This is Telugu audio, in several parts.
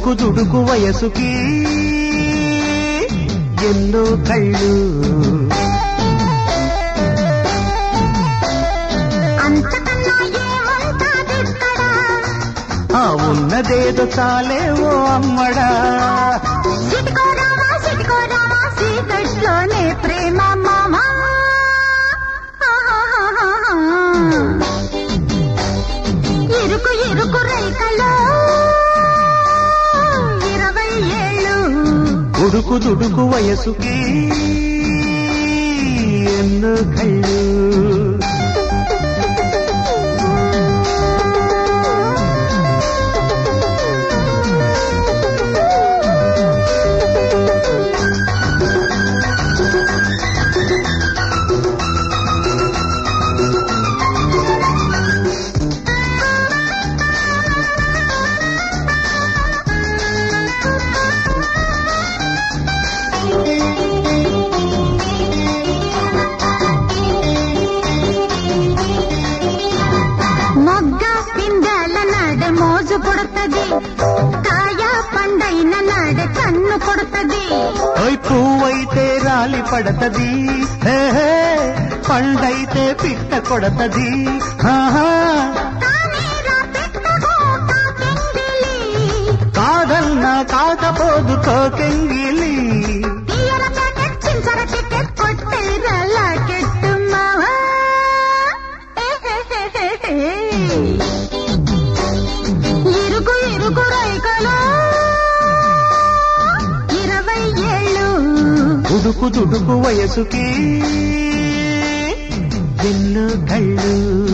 ఉడుకు దుడుకు వయసుకి ఎన్నో కళ్ళు అంతకన్నా ఏముంటాదిక్కడ ఆ ఉన్నదేదో చాలే ఓ అమ్మడా సిటికోరామా సిటికోరామా సీకట్లోనే ప్రేమ మామా ఇరుకు ఇరుకు రైకలో ఇరవై ఏళ్ళు ఉడుకు దుడుకు వయసుకి ఎన్నో కళ్ళు మొగ్గ పిందెల నాడ మోజు పుడుతుంది కాయ పండైన నాడ కన్ను కొడుతుంది ఓయ్ పువ్వైతే రాలి పడతది హే హే, పండైతే పిట్ట కొడతది ఆహా, కానీరా పెట్టగో కాకెంగిలి కాదన్నా కాకపోదు కోకెంగిలి తీయర ప్యాకెట్ చించర టికెట్ కొట్టేరా లాకెట్ మావా ఇరుకు ఇరుకు రైకలో ఇరవై ఏళ్ళు ఉడుకు దుడుకు వయసుకి ఎన్నో కళ్ళు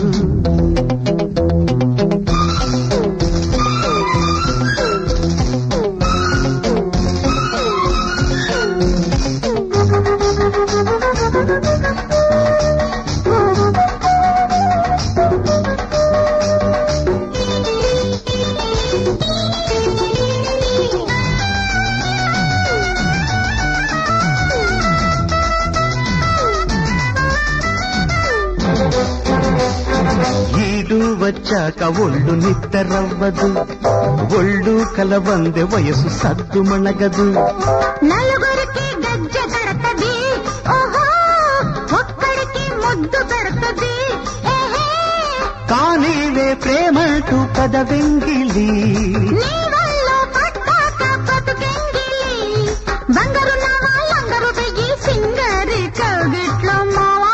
ఈడు వచ్చాక ఒళ్ళు నిత్తరవ్వదు ఒళ్ళు కలవందె వయసు సద్దు మణగదు నలుగురికి గజ్జ కడతది ఓహో ఒక్కడికి ముద్దు పెడతది ఏహే కానీవే ప్రేమంటూ పదవెంగిలి నీ వల్ల పట్టాక బతుకెంగిలి బంగారు నావా లంగరు వెయ్యి సింగరి కగిట్లో మావా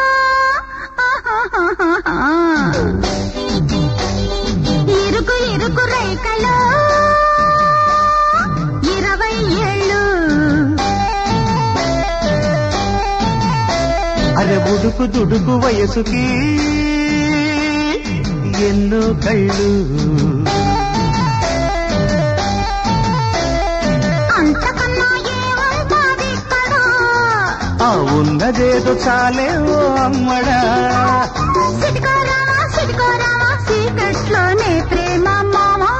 ఇరుకు ఇరుకు రైకలో ఇరవై ఏళ్ళు అరే ఉడుకు దుడుకు వయసుకి ఎన్నో కళ్ళు అంతకన్నా ఏముంటాది ఇక్కడ ఆ ఉన్నదేదో చాలే ఓ అమ్మడా సిటికోరామా సిటికోరామా సీకట్లోనే ప్రేమ మామా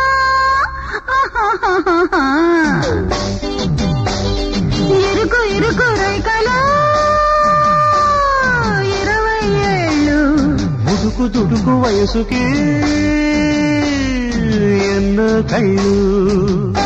ఇరుకు ఇరుకు రైకలో ఇరవై ఏళ్ళు ఉడుకు దుడుకు వయసుకి ఎన్నో కళ్ళు